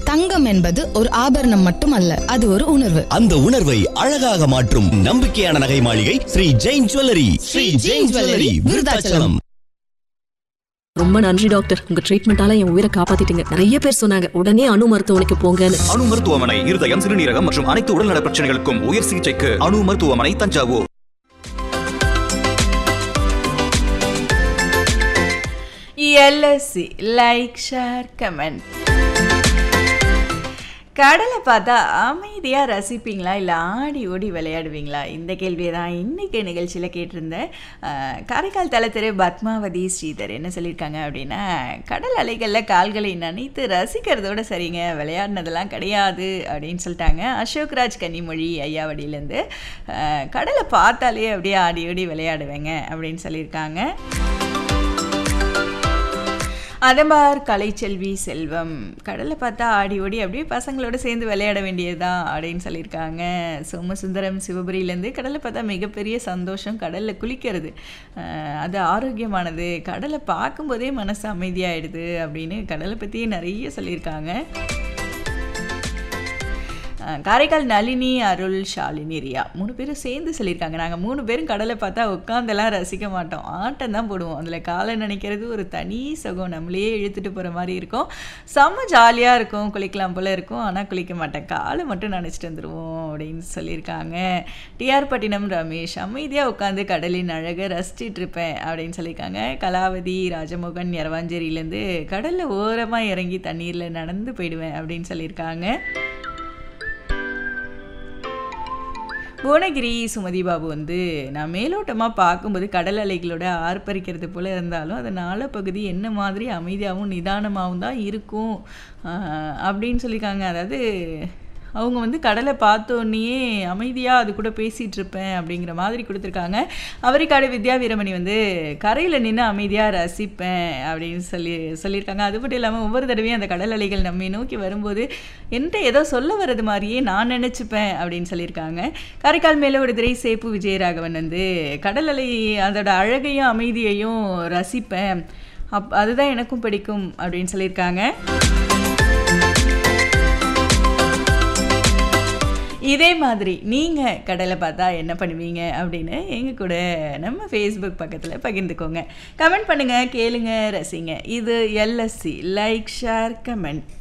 தங்கம் என்பது ஒரு ஆபரணம் மட்டுமல்ல அது ஒரு உணர்வு அந்த உணர்வை அழகாக மாற்றும் நம்பிக்கையான நகை மாளிகை ஸ்ரீ ஜெயின் ஜுவல்லரி ஸ்ரீ ஜெயின் ஜுவல்லரி விருதாச்சலம் ரொம்ப நன்றி டாக்டர் உங்க ட்ரீட்மெண்டால என் உயிரை காப்பாத்திட்டீங்க நிறைய பேர் சொன்னாங்க உடனே அணு மருத்துவமனைக்கு போங்கன்னு அணு மருத்துவமனை இருதயம் சிறுநீரகம் மற்றும் அனைத்து உடல்நல பிரச்சனைகளுக்கும் உயர் சிகிச்சைக்கு அணு மருத்துவமனை Thanjavur LSC like share comment கடலை பார்த்தா அமைதியாக ரசிப்பீங்களா இல்லை ஆடி ஓடி விளையாடுவீங்களா இந்த கேள்வியை தான் இன்றைக்கி நிகழ்ச்சியில் கேட்டிருந்தேன் அஹ், காரைக்கால் தலத்திரு பத்மாவதி ஸ்ரீதர் என்ன சொல்லியிருக்காங்க அப்படின்னா கடல் அலைகளில் கால்களை நனைத்து ரசிக்கிறதோட சரிங்க விளையாடினதெல்லாம் கிடையாது அப்படின்னு சொல்லிட்டாங்க அசோக்ராஜ் கன்னிமொழி ஐயாவடியிலேருந்து அஹ், கடலை பார்த்தாலே அப்படியே ஆடி ஓடி விளையாடுவேங்க அப்படின்னு சொல்லியிருக்காங்க அதம்பார் கலைச்செல்வி செல்வம் கடலை பார்த்தா ஆடி ஓடி அப்படியே பசங்களோட சேர்ந்து விளையாட வேண்டியதுதான் அப்படின்னு சொல்லியிருக்காங்க சோமசுந்தரம் சிவபுரியிலேருந்து கடலை பார்த்தா மிகப்பெரிய சந்தோஷம் கடலில் குளிக்கிறது அஹ் அது ஆரோக்கியமானது கடலை பார்க்கும்போதே மனசு அமைதியாயிடுது அப்படின்னு கடலை பற்றி நிறைய சொல்லியிருக்காங்க அஹ் காரைக்கால் நளினி அருள் ஷாலினி ரியா மூணு பேரும் சேர்ந்து சொல்லியிருக்காங்க நாங்கள் மூணு பேரும் கடலை பார்த்தா உட்காந்தெல்லாம் ரசிக்க மாட்டோம் ஆட்டம் தான் போடுவோம் அதில் காலை நினைக்கிறது ஒரு தனி சுகம் நம்மளையே இழுத்துட்டு போகிற மாதிரி இருக்கும் செம்ம ஜாலியாக இருக்கும் குளிக்கலாம் போல் இருக்கும் ஆனால் குளிக்க மாட்டேன் காலை மட்டும் நினச்சிட்டு வந்துடுவோம் அப்படின்னு சொல்லியிருக்காங்க டிஆர் பட்டினம் ரமேஷ் அமைதியாக உட்காந்து கடலின் அழகை ரசிச்சிட்டு இருப்பேன் அப்படின்னு சொல்லியிருக்காங்க கலாவதி ராஜமோகன் யரவாஞ்சேரியிலேருந்து கடலில் ஓரமாக இறங்கி தண்ணீரில் நடந்து போயிடுவேன் அப்படின்னு சொல்லியிருக்காங்க புவனகிரி சுமதி பாபு வந்து நான் மேலோட்டமாக பார்க்கும்போது கடல் அலைகளோட ஆர்ப்பரிக்கிறது போல் இருந்தாலும் அது நாள பகுதி என்ன மாதிரி அமைதியாகவும் நிதானமாகவும் தான் இருக்கும் ஆஹ் அப்படின்னு சொல்லியிருக்காங்க அதாவது அவங்க வந்து கடலை பார்த்தோன்னே அமைதியாக அது கூட பேசிகிட்டு இருப்பேன் அப்படிங்கிற மாதிரி கொடுத்துருக்காங்க அவரிக்காடு வித்யா வீரமணி வந்து கரையில் நின்று அமைதியாக ரசிப்பேன் அப்படின்னு சொல்லி சொல்லியிருக்காங்க அது மட்டும் இல்லாமல் ஒவ்வொரு தடவையும் அந்த கடல் அலைகள் நம்மை நோக்கி வரும்போது என்கிட்ட ஏதோ சொல்ல வர்றது மாதிரியே நான் நினச்சிப்பேன் அப்படின்னு சொல்லியிருக்காங்க காரைக்கால் மேலே ஒரு திரை சேப்பு விஜயராகவன் வந்து கடல் அலை அதோட அழகையும் அமைதியையும் ரசிப்பேன் அப் அதுதான் எனக்கும் பிடிக்கும் அப்படின்னு சொல்லியிருக்காங்க இதே மாதிரி நீங்கள் கடலை பார்த்தா என்ன பண்ணுவீங்க அப்படின்னு எங்கள் கூட நம்ம ஃபேஸ்புக் பக்கத்தில் பகிர்ந்துக்கோங்க கமெண்ட் பண்ணுங்கள் கேளுங்க ரசிங்க இது எல்எஸ்சி லைக் ஷேர் கமெண்ட்